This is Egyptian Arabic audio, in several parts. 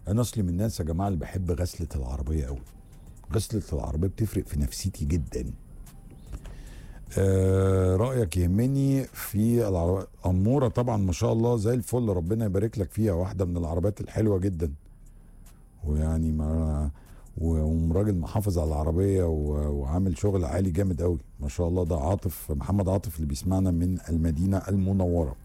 انا اصلي من الناس يا جماعه اللي بحب غسله العربيه قوي غسله العربيه بتفرق في نفسيتي جدا آه رايك يهمني في العربية اموره طبعا ما شاء الله زي الفل ربنا يبارك لك فيها واحده من العربيات الحلوه جدا ويعني ما و- وراجل محافظ على العربيه و- وعامل شغل عالي جامد قوي ما شاء الله ده عاطف محمد عاطف اللي بيسمعنا من المدينه المنوره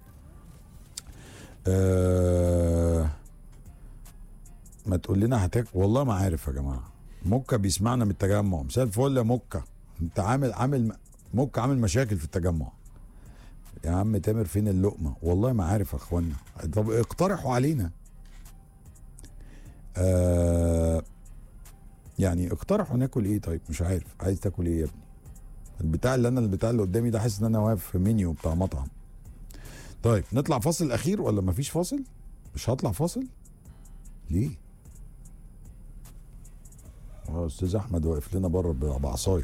آه ما تقول لنا هتاك والله ما عارف يا جماعه موكا بيسمعنا من التجمع مساء الفل يا موكا انت عامل عامل موكا عامل مشاكل في التجمع يا عم تامر فين اللقمه والله ما عارف يا اخوانا طب اقترحوا علينا آه يعني اقترحوا ناكل ايه طيب مش عارف عايز تاكل ايه يا ابني البتاع اللي انا البتاع اللي قدامي ده حاسس ان انا واقف في منيو بتاع مطعم طيب نطلع فاصل اخير ولا مفيش فاصل مش هطلع فاصل ليه اه استاذ احمد واقف لنا بره ب- بعصايه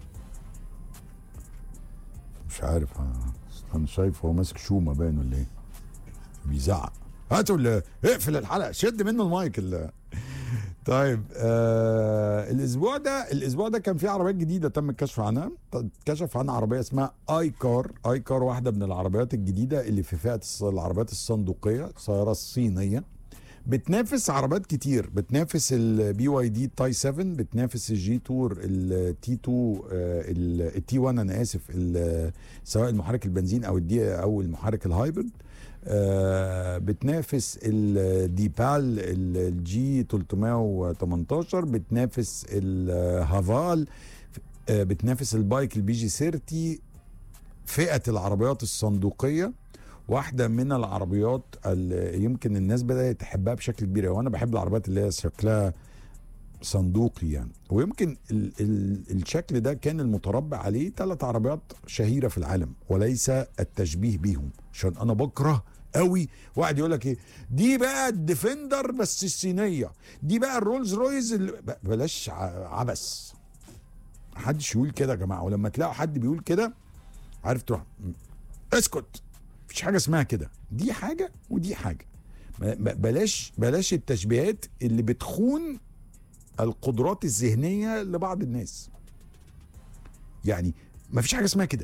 مش عارف ها، انا شايف هو ماسك شومه باين ولا ايه بيزعق هاتوا ال- اقفل الحلقه شد منه المايك ال- طيب آه الاسبوع ده الاسبوع ده كان في عربيات جديده تم الكشف عنها اتكشف عنها عربيه اسمها اي كار اي كار واحده من العربيات الجديده اللي في فئه الص- العربيات الصندوقيه السياره الصينيه بتنافس عربيات كتير بتنافس البي واي دي تاي 7 بتنافس الجي تور التي 2 التي 1 انا اسف ال- سواء المحرك البنزين او الدي او المحرك الهايبرد آه، بتنافس الديبال الجي 318 بتنافس الهافال آه، بتنافس البايك البي جي 30 فئه العربيات الصندوقيه واحده من العربيات اللي يمكن الناس بدات تحبها بشكل كبير وانا بحب العربيات اللي هي شكلها صندوقي يعني ويمكن ال ال الشكل ده كان المتربع عليه ثلاث عربيات شهيره في العالم وليس التشبيه بيهم عشان انا بكره قوي واحد يقول لك ايه دي بقى الديفندر بس الصينيه دي بقى الرولز رويز اللي ب- بلاش ع- عبث محدش يقول كده يا جماعه ولما تلاقوا حد بيقول كده عارف تروح م- اسكت مفيش حاجه اسمها كده دي حاجه ودي حاجه ما- ما- بلاش بلاش التشبيهات اللي بتخون القدرات الذهنيه لبعض الناس يعني ما فيش حاجه اسمها كده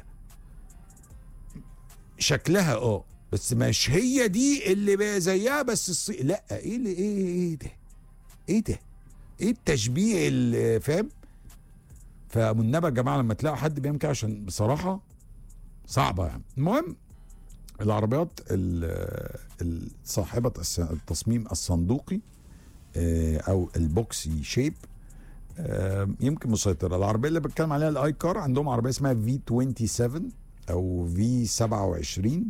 شكلها اه بس مش هي دي اللي بقى زيها بس الصي... لا ايه اللي ايه ايه ده ايه ده ايه التشبيه اللي فاهم فمنبه يا جماعه لما تلاقوا حد بيعمل كده عشان بصراحه صعبه يعني المهم العربيات ال- ال- صاحبه الس- التصميم الصندوقي آه، او البوكسي شيب آه، يمكن مسيطره العربيه اللي بتكلم عليها الاي كار عندهم عربيه اسمها في 27 او في 27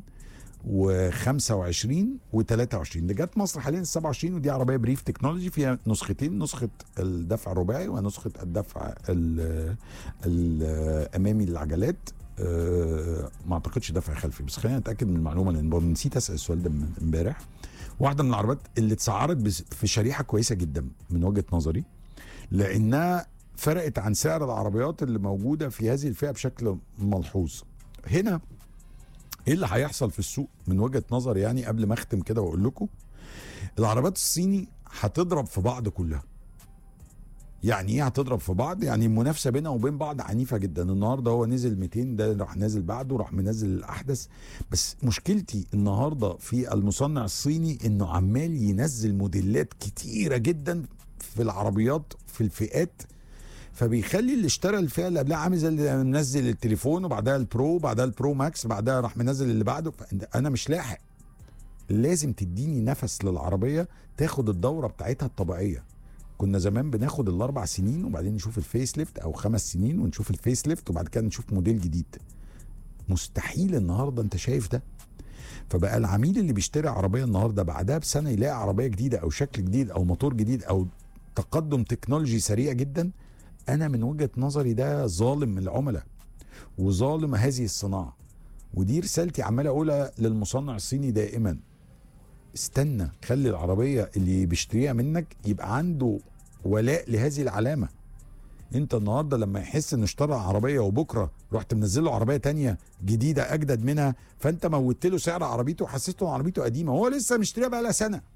و25 و23 اللي جت مصر حاليا ال 27 ودي عربيه بريف تكنولوجي فيها نسختين نسخه الدفع الرباعي ونسخه الدفع ال- الامامي للعجلات آه، ما اعتقدش دفع خلفي بس خلينا نتاكد من المعلومه لان نسيت اسال السؤال ده من امبارح واحده من العربيات اللي اتسعرت بس- في شريحه كويسه جدا من وجهه نظري لانها فرقت عن سعر العربيات اللي موجوده في هذه الفئه بشكل ملحوظ هنا ايه اللي هيحصل في السوق من وجهه نظري يعني قبل ما اختم كده واقول لكم العربيات الصيني هتضرب في بعض كلها يعني ايه هتضرب في بعض يعني المنافسه بينها وبين بعض عنيفه جدا النهارده هو نزل 200 ده راح نازل بعده راح منزل الاحدث بس مشكلتي النهارده في المصنع الصيني انه عمال ينزل موديلات كتيره جدا في العربيات في الفئات فبيخلي اللي اشترى الفئه اللي قبلها عامل زي اللي منزل التليفون وبعدها البرو وبعدها البرو ماكس بعدها راح منزل اللي بعده انا مش لاحق لازم تديني نفس للعربيه تاخد الدوره بتاعتها الطبيعيه كنا زمان بناخد الاربع سنين وبعدين نشوف الفيس ليفت او خمس سنين ونشوف الفيس ليفت وبعد كده نشوف موديل جديد مستحيل النهارده انت شايف ده فبقى العميل اللي بيشتري عربيه النهارده بعدها بسنه يلاقي عربيه جديده او شكل جديد او موتور جديد او تقدم تكنولوجي سريع جدا انا من وجهه نظري ده ظالم من العملاء وظالم هذه الصناعه ودي رسالتي عمال اقولها للمصنع الصيني دائما استنى خلي العربيه اللي بيشتريها منك يبقى عنده ولاء لهذه العلامه انت النهارده لما يحس انه اشترى عربيه وبكره رحت منزل له عربيه تانية جديده اجدد منها فانت موتت له سعر عربيته وحسسته ان عربيته قديمه هو لسه مشتريها بقى لها سنه